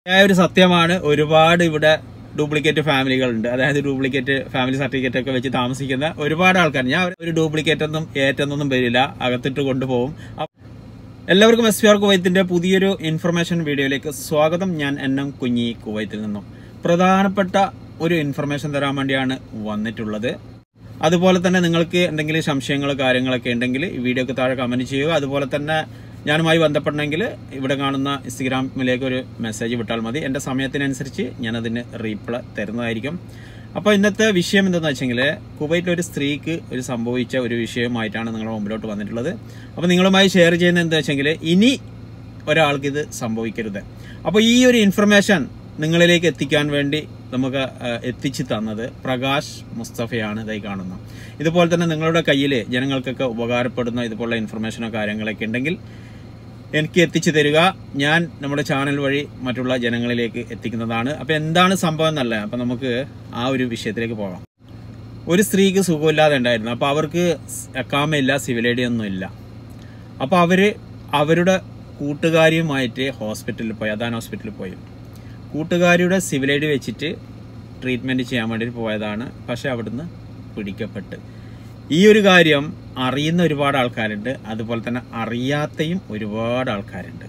ആ ഒരു സത്യമാണ് ഒരുപാട് ഇവിടെ ഡ്യൂപ്ലിക്കേറ്റ് ഫാമിലികളുണ്ട് അതായത് ഡ്യൂപ്ലിക്കേറ്റ് ഫാമിലി സർട്ടിഫിക്കറ്റ് ഒക്കെ വെച്ച് താമസിക്കുന്ന ഒരുപാട് ആൾക്കാർ ഞാൻ ഒരു ഡ്യൂപ്ലിക്കേറ്റ് ഒന്നും ഏറ്റൊന്നും വരില്ല അകത്തിട്ട് കൊണ്ടുപോകും അപ്പ- എല്ലാവർക്കും എസ് പി ആർ കുവൈത്തിന്റെ പുതിയൊരു ഇൻഫർമേഷൻ വീഡിയോയിലേക്ക് സ്വാഗതം ഞാൻ എൻ എം കുഞ്ഞി കുവൈത്തിൽ നിന്നും പ്രധാനപ്പെട്ട ഒരു ഇൻഫർമേഷൻ തരാൻ വേണ്ടിയാണ് വന്നിട്ടുള്ളത് അതുപോലെ തന്നെ നിങ്ങൾക്ക് എന്തെങ്കിലും സംശയങ്ങളോ കാര്യങ്ങളൊക്കെ ഉണ്ടെങ്കിൽ ഈ വീഡിയോക്ക് താഴെ കമന്റ് ചെയ്യുക അതുപോലെ തന്നെ ഞാനുമായി ബന്ധപ്പെടണമെങ്കിൽ ഇവിടെ കാണുന്ന ഇൻസ്റ്റഗ്രാമിലേക്ക് ഒരു മെസ്സേജ് വിട്ടാൽ മതി എൻ്റെ സമയത്തിനനുസരിച്ച് ഞാനതിന് റീപ്ലൈ തരുന്നതായിരിക്കും അപ്പോൾ ഇന്നത്തെ വിഷയം എന്തെന്ന് വെച്ചെങ്കിൽ കുവൈറ്റിൽ ഒരു സ്ത്രീക്ക് ഒരു സംഭവിച്ച ഒരു വിഷയമായിട്ടാണ് നിങ്ങളുടെ മുമ്പിലോട്ട് വന്നിട്ടുള്ളത് അപ്പോൾ നിങ്ങളുമായി ഷെയർ ചെയ്യുന്നത് എന്താ വെച്ചെങ്കിൽ ഇനി ഒരാൾക്ക് ഇത് സംഭവിക്കരുത് അപ്പോൾ ഈ ഒരു ഇൻഫർമേഷൻ നിങ്ങളിലേക്ക് എത്തിക്കാൻ വേണ്ടി നമുക്ക് ആ, എത്തിച്ചു തന്നത് പ്രകാശ് മുസ്തഫയാണ് ഇതായി കാണുന്നത് ഇതുപോലെ തന്നെ നിങ്ങളുടെ കയ്യിൽ ജനങ്ങൾക്കൊക്കെ ഉപകാരപ്പെടുന്ന ഇതുപോലുള്ള ഇൻഫർമേഷനോ കാര്യങ്ങളൊക്കെ ഉണ്ടെങ്കിൽ എനിക്ക് എത്തിച്ചു തരിക ഞാൻ നമ്മുടെ ചാനൽ വഴി മറ്റുള്ള ജനങ്ങളിലേക്ക് എത്തിക്കുന്നതാണ് അപ്പോൾ എന്താണ് സംഭവം എന്നല്ല അപ്പം നമുക്ക് ആ ഒരു വിഷയത്തിലേക്ക് പോകാം ഒരു സ്ത്രീക്ക് സുഖമില്ലാതെ ഉണ്ടായിരുന്നു അപ്പോൾ അവർക്ക് അക്കാമയില്ല സിവിൽ ഐ ഡി ഒന്നും ഇല്ല അപ്പോൾ അവർ അവരുടെ കൂട്ടുകാരിയുമായിട്ട് ഹോസ്പിറ്റലിൽ പോയി അദാൻ ഹോസ്പിറ്റലിൽ പോയി കൂട്ടുകാരിയുടെ സിവിൽ ഐ ഡി വെച്ചിട്ട് ട്രീറ്റ്മെൻറ്റ് ചെയ്യാൻ വേണ്ടി പോയതാണ് പക്ഷെ അവിടുന്ന് പിടിക്കപ്പെട്ട് ഈ ഒരു കാര്യം അറിയുന്ന ഒരുപാട് ആൾക്കാരുണ്ട് അതുപോലെ തന്നെ അറിയാത്തയും ഒരുപാട് ആൾക്കാരുണ്ട്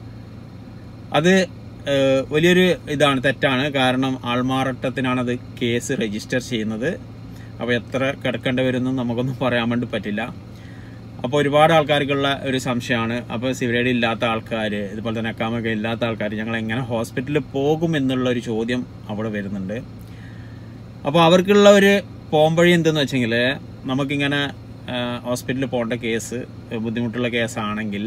അത് ഏഹ്, വലിയൊരു ഇതാണ് തെറ്റാണ് കാരണം ആൾമാറാട്ടത്തിനാണ് അത് കേസ് രജിസ്റ്റർ ചെയ്യുന്നത് അപ്പോൾ എത്ര കിടക്കേണ്ടി വരുമെന്ന് നമുക്കൊന്നും പറയാൻ വേണ്ടി പറ്റില്ല അപ്പോൾ ഒരുപാട് ആൾക്കാർക്കുള്ള ഒരു സംശയമാണ് അപ്പോൾ സിവിൽ ഐ ഡി ഇല്ലാത്ത ആൾക്കാർ ഇതുപോലെ തന്നെ അക്കാമൊക്കെ ഇല്ലാത്ത ആൾക്കാർ ഞങ്ങൾ എങ്ങനെ ഹോസ്പിറ്റലിൽ പോകും എന്നുള്ള ഒരു ചോദ്യം അവിടെ വരുന്നുണ്ട് അപ്പോൾ അവർക്കുള്ള ഒരു പോംവഴി എന്തെന്ന് വെച്ചെങ്കിൽ നമുക്കിങ്ങനെ ആ, ഹോസ്പിറ്റലിൽ പോകേണ്ട കേസ് ബുദ്ധിമുട്ടുള്ള കേസാണെങ്കിൽ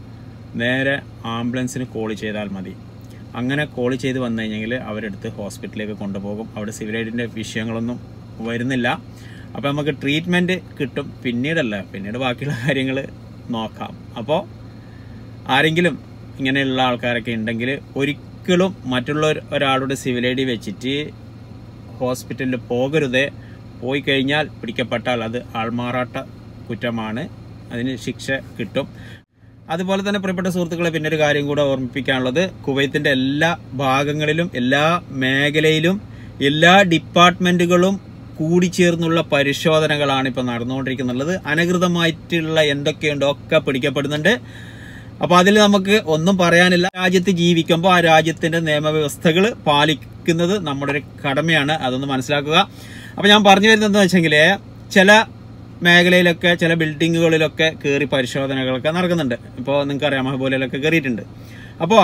നേരെ ആംബുലൻസിന് കോൾ ചെയ്താൽ മതി അങ്ങനെ കോൾ ചെയ്ത് വന്നു കഴിഞ്ഞെങ്കിൽ അവരെടുത്ത് ഹോസ്പിറ്റലിലേക്ക് കൊണ്ടുപോകും അവിടെ സിവിൽ ഐഡിൻ്റെ വിഷയങ്ങളൊന്നും വരുന്നില്ല അപ്പോൾ നമുക്ക് ട്രീറ്റ്മെൻറ്റ് കിട്ടും പിന്നീടല്ല പിന്നീട് ബാക്കിയുള്ള കാര്യങ്ങൾ നോക്കാം അപ്പോൾ ആരെങ്കിലും ഇങ്ങനെയുള്ള ആൾക്കാരൊക്കെ ഉണ്ടെങ്കിൽ ഒരിക്കലും മറ്റുള്ള ഒരു- ഒരാളുടെ സിവിൽ ഐ ഡി വെച്ചിട്ട് ഹോസ്പിറ്റലിൽ പോകരുത് പോയി കഴിഞ്ഞാൽ പിടിക്കപ്പെട്ടാൽ അത് ആൾമാറാട്ട കുറ്റമാണ് അതിന് ശിക്ഷ കിട്ടും അതുപോലെ തന്നെ പ്രിയപ്പെട്ട സുഹൃത്തുക്കളെ പിന്നെ ഒരു കാര്യം കൂടെ ഓർമ്മിപ്പിക്കാനുള്ളത് കുവൈത്തിന്റെ എല്ലാ ഭാഗങ്ങളിലും എല്ലാ മേഖലയിലും എല്ലാ ഡിപ്പാർട്ട്മെന്റുകളും കൂടിച്ചേർന്നുള്ള പരിശോധനകളാണ് ഇപ്പോൾ നടന്നുകൊണ്ടിരിക്കുന്നുള്ളത് അനധികൃതമായിട്ടുള്ള എന്തൊക്കെയുണ്ടോ ഒക്കെ പിടിക്കപ്പെടുന്നുണ്ട് അപ്പൊ അതിൽ നമുക്ക് ഒന്നും പറയാനില്ല രാജ്യത്ത് ജീവിക്കുമ്പോൾ ആ രാജ്യത്തിന്റെ നിയമവ്യവസ്ഥകൾ പാലിക്കുന്നത് നമ്മുടെ ഒരു കടമയാണ് അതൊന്ന് മനസ്സിലാക്കുക അപ്പൊ ഞാൻ പറഞ്ഞു വരുന്നത് എന്താ വെച്ചെങ്കിൽ ചില മേഖലയിലൊക്കെ ചില ബിൽഡിങ്ങുകളിലൊക്കെ കയറി പരിശോധനകളൊക്കെ നടക്കുന്നുണ്ട് ഇപ്പോൾ നിങ്ങൾക്ക് അറിയാം മഹബൂലയിലൊക്കെ കയറിയിട്ടുണ്ട് അപ്പോൾ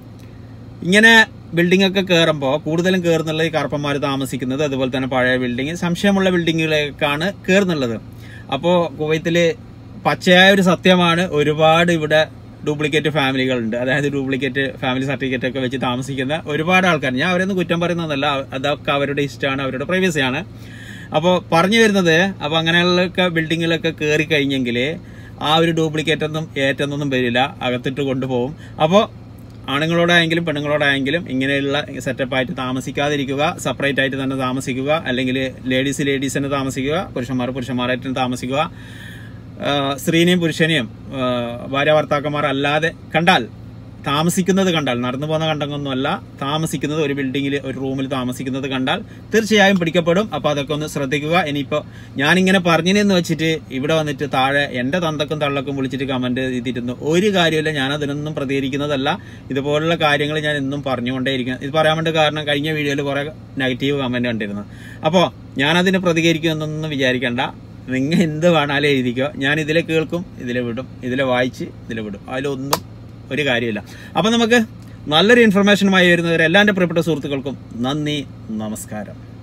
ഇങ്ങനെ ബിൽഡിംഗ് ഒക്കെ കയറുമ്പോൾ കൂടുതലും കയറുന്നുള്ളത് ഈ കറുപ്പന്മാർ താമസിക്കുന്നത് അതുപോലെ തന്നെ പഴയ ബിൽഡിംഗ് സംശയമുള്ള ബിൽഡിങ്ങുകളിലേക്കാണ് കയറുന്നുള്ളത് അപ്പോൾ കുവൈത്തിൽ പച്ചയായ ഒരു സത്യമാണ് ഒരുപാട് ഇവിടെ ഡ്യൂപ്ലിക്കേറ്റ് ഫാമിലികളുണ്ട് അതായത് ഡ്യൂപ്ലിക്കേറ്റ് ഫാമിലി സർട്ടിഫിക്കറ്റ് ഒക്കെ വെച്ച് താമസിക്കുന്ന ഒരുപാട് ആൾക്കാർ ഞാൻ അവരൊന്നും കുറ്റം പറയുന്നതല്ല അതൊക്കെ അവരുടെ ഇഷ്ടമാണ് അവരുടെ പ്രൈവസിയാണ് അപ്പോൾ പറഞ്ഞു വരുന്നത് അപ്പോൾ അങ്ങനെയുള്ള ബിൽഡിങ്ങിലൊക്കെ കയറി കഴിഞ്ഞെങ്കിൽ ആ ഒരു ഡ്യൂപ്ലിക്കേറ്റ് ഒന്നും ഏറ്റൊന്നും വരില്ല അകത്തിട്ട് കൊണ്ടുപോകും അപ്പോൾ ആണുങ്ങളോടായെങ്കിലും പെണ്ണുങ്ങളോടായെങ്കിലും ഇങ്ങനെയുള്ള സെറ്റപ്പായിട്ട് താമസിക്കാതിരിക്കുക സെപ്പറേറ്റ് ആയിട്ട് തന്നെ താമസിക്കുക അല്ലെങ്കിൽ ലേഡീസ് ലേഡീസ് തന്നെ താമസിക്കുക പുരുഷന്മാർ പുരുഷന്മാരായിട്ട് തന്നെ താമസിക്കുക ആ, സ്ത്രീനെയും പുരുഷനെയും ആ, ഭാര്യ ഭർത്താക്കന്മാർ അല്ലാതെ കണ്ടാൽ താമസിക്കുന്നത് കണ്ടാൽ നടന്നു പോകുന്ന കണ്ടങ്ങൊന്നുമല്ല താമസിക്കുന്നത് ഒരു ബിൽഡിങ്ങിൽ ഒരു റൂമിൽ താമസിക്കുന്നത് കണ്ടാൽ തീർച്ചയായും പിടിക്കപ്പെടും അപ്പൊ അതൊക്കെ ഒന്ന് ശ്രദ്ധിക്കുക ഇനിയിപ്പോ ഞാനിങ്ങനെ പറഞ്ഞിനെന്ന് വെച്ചിട്ട് ഇവിടെ വന്നിട്ട് താഴെ എന്റെ തന്തക്കും തള്ളക്കും വിളിച്ചിട്ട് കമന്റ് ചെയ്തിരുന്നു ഒരു കാര്യമില്ല ഞാൻ അതിനൊന്നും പ്രതികരിക്കുന്നതല്ല ഇതുപോലുള്ള കാര്യങ്ങൾ ഞാൻ എന്നും പറഞ്ഞുകൊണ്ടേയിരിക്കും ഇത് പറയാൻ വേണ്ടി കാരണം കഴിഞ്ഞ വീഡിയോയിൽ കുറെ നെഗറ്റീവ് കമന്റ് കണ്ടിരുന്നു അപ്പോൾ ഞാനതിന് പ്രതികരിക്കുമെന്നൊന്നും വിചാരിക്കണ്ട നിങ്ങൾ എന്ത് വേണാലും എഴുതിക്കോ ഞാൻ ഇതിലെ കേൾക്കും ഇതിലെ വിടും ഇതിലെ വായിച്ച് ഇതിലെ വിടും അതിലൊന്നും ഒരു കാര്യമില്ല അപ്പം നമുക്ക് നല്ലൊരു ഇൻഫർമേഷനുമായി വരുന്നവരെ എല്ലാ എൻ്റെ പ്രിയപ്പെട്ട സുഹൃത്തുക്കൾക്കും നന്ദി നമസ്കാരം